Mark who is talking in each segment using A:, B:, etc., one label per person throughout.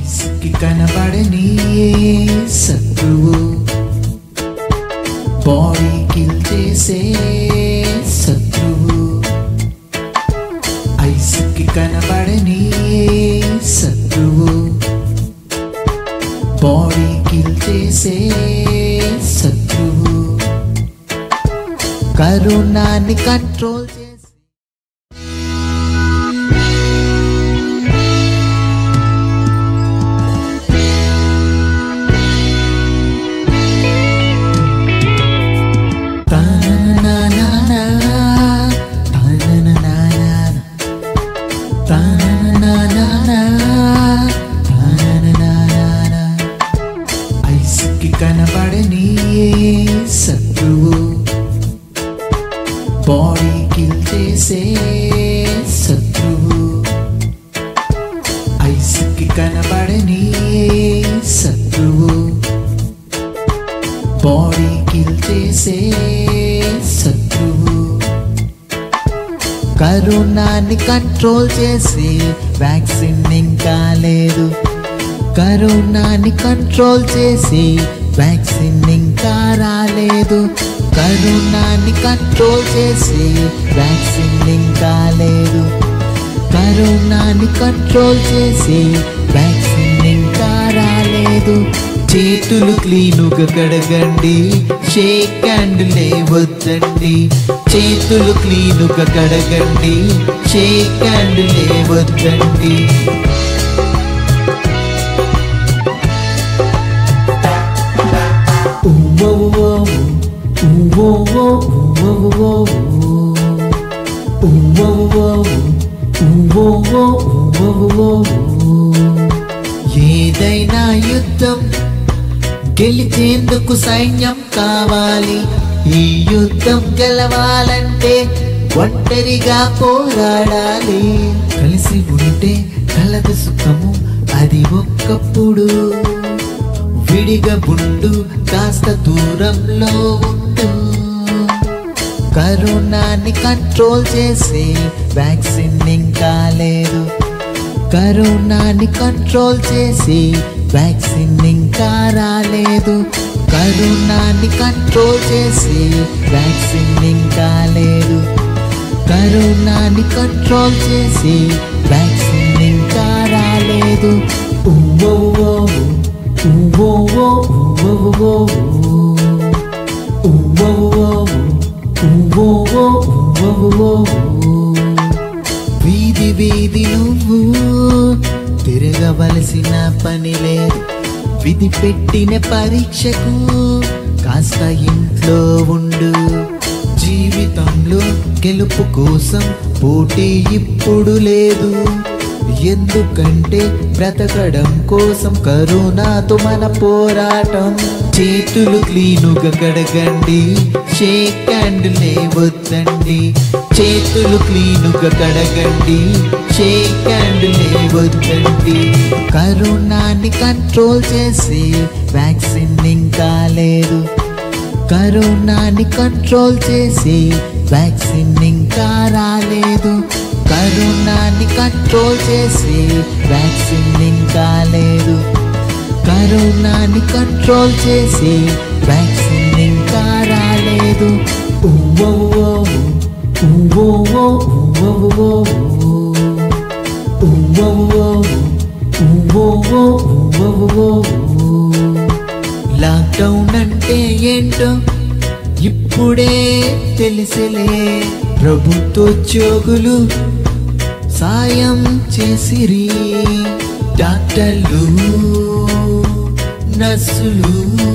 A: ఐస్కి కనబడని శత్రువు body kill చేసే శత్రువు ఐస్కి కనబడని శత్రువు బాడీ కిల్ చేసే శత్రువు కరుణాన్ని కంట్రోల్ చేసి Ta-na-na-na-na, ta-na-na-na-na, ta-na-na-na-na, ta-na-na-na-na. ఐస్కి కనబడని శత్రువు బాడీ కిల్ చేసే శత్రువు ఐస్కి కనబడని శత్రువు బాడీ కిల్ చేసే శత్రువు కరోనాని కంట్రోల్ చేసే వ్యాక్సిన్ ఇంకా లేదు కరోనాని కంట్రోల్ చేసి వ్యాక్సిన్ ఇంకా రాలేదు కరోనాని కంట్రోల్ చేసి వ్యాక్సిన్ ఇంకా లేదు కరోనాని కంట్రోల్ చేసి వ్యాక్సిన్ ఇంకా రాలేదు చేతులు క్లీనుగా కడగండి షేక్ హ్యాండ్ లేవద్దండి చేతులు క్లీనుగా కడగండి షేక్ హ్యాండ్ లేవద్దండి ఏదైనా యుద్ధం గెలిచేందుకు సైన్యం కావాలి ఈ యుద్ధం గెలవాలంటే ఒంటరిగా పోరాడాలి కలిసి ఉంటే కలదు సుఖము అది ఒక్కప్పుడు విడిగా ఉండు కాస్త దూరంలో ఉండు కరోనాని కంట్రోల్ చేసే వ్యాక్సిన్ ఇంకా లేదు కరోనాని కంట్రోల్ చేసి వ్యాక్సిన్ ఇంకా రాలేదు కరోనాని కంట్రోల్ చేసి వ్యాక్సిన్ ఇంకా లేదు కరోనాని కంట్రోల్ చేసి వ్యాక్సిన్ ఇంకా రాలేదు ఉవ్వో ఉవ్వో ఉవ్వో ఉవ్వో వీధి వీధి నువ్వు తిరగవలసిన పని లేదు విధి పెట్టిన పరీక్షకు కాస్త ఇంట్లో ఉండు జీవితంలో గెలుపు కోసం పోటీ ఇప్పుడు లేదు ఎందుకంటే బ్రతకడం కోసం కరోనాతో మన పోరాటం చేతులు క్లీనుగా కడగండి షేక్ హ్యాండ్ లేవద్దండి చేతులు క్లీనుగా కడగండి షేక్ హ్యాండ్ లేవద్దండి కరోనాని కంట్రోల్ చేసి వ్యాక్సిన్ ఇంకా లేదు కరోనాని కంట్రోల్ చేసి వ్యాక్సిన్ ఇంకా రాలేదు కరోనాని కంట్రోల్ చేసి వ్యాక్సిన్ ఇంకా లేదు కరోనాని కంట్రోల్ చేసి వ్యాక్సిన్ ఇంకా రాలేదు ఉవ్వో ఉవ్వో ఉవ్వో ఉవ్వో ఉవ్వో లాక్డౌన్ అంటే ఏంటో ఇప్పుడే తెలిసలే ప్రభుత్వోద్యోగులు సాయం చేసిరి డాక్టర్లు నర్సులు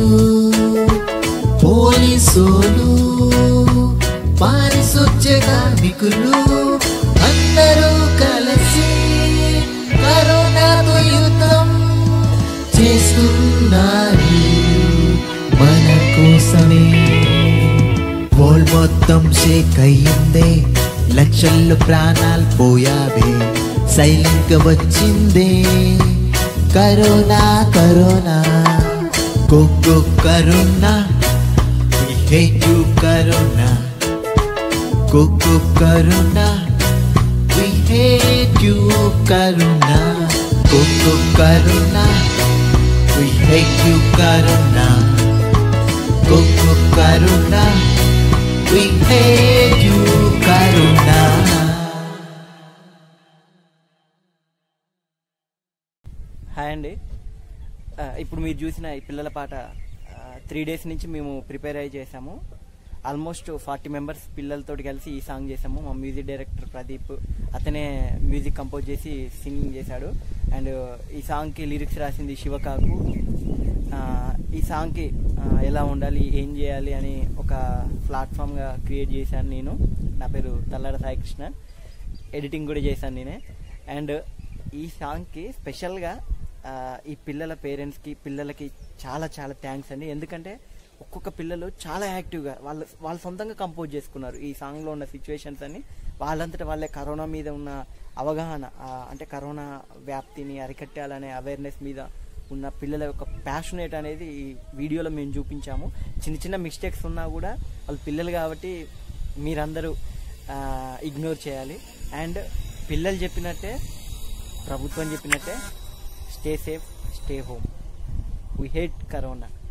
A: పోలీసోలు పారిశుధ్య కార్మికులు అందరూ కలిసి కరోనాతో యుద్ధం చేస్తున్నారు మన కోసమే వరల్డ్ మొత్తం షేక్ అయ్యిందే లక్షల్లో ప్రాణాలు పోయావే సైలెంట్ గా వచ్చిందే కరోనా కరోనా కోకో corona We hate you corona కోకో corona We hate you corona Kuku Karuna, we hate you Karuna. Kuku Karuna, we hate you Karuna.
B: Hi అండి ఆ, ఇప్పుడు మీరు చూసిన ఈ పిల్లల పాట త్రీ డేస్ నుంచి మేము ప్రిపేర్ అయ్యి చేసాము ఆల్మోస్ట్ ఫార్టీ మెంబర్స్ పిల్లలతోటి కలిసి ఈ సాంగ్ చేసాము మా మ్యూజిక్ డైరెక్టర్ ప్రదీప్ అతనే మ్యూజిక్ కంపోజ్ చేసి సింగింగ్ చేశాడు అండ్ ఈ సాంగ్కి లిరిక్స్ రాసింది శివకాకు ఆ, ఈ సాంగ్కి ఆ, ఎలా ఉండాలి ఏం చేయాలి అని ఒక ప్లాట్ఫామ్గా క్రియేట్ చేశాను నేను నా పేరు తల్లాడ సాయి కృష్ణ ఎడిటింగ్ కూడా చేశాను నేనే అండ్ ఈ సాంగ్కి స్పెషల్గా ఆ, ఈ పిల్లల పేరెంట్స్కి పిల్లలకి చాలా చాలా థ్యాంక్స్ అండి ఎందుకంటే ఒక్కొక్క పిల్లలు చాలా యాక్టివ్గా వాళ్ళు వాళ్ళు సొంతంగా కంపోజ్ చేసుకున్నారు ఈ సాంగ్లో ఉన్న సిచ్యువేషన్స్ అన్ని వాళ్ళంతటా వాళ్ళే కరోనా మీద ఉన్న అవగాహన ఆ, అంటే కరోనా వ్యాప్తిని అరికట్టాలనే అవేర్నెస్ మీద ఉన్న పిల్లల యొక్క ప్యాషనేట్ అనేది ఈ వీడియోలో మేము చూపించాము చిన్న చిన్న మిస్టేక్స్ ఉన్నా కూడా వాళ్ళు పిల్లలు కాబట్టి మీరందరూ ఇగ్నోర్ చేయాలి అండ్ పిల్లలు చెప్పినట్టే ప్రభుత్వం చెప్పినట్టే stay safe stay home we hate corona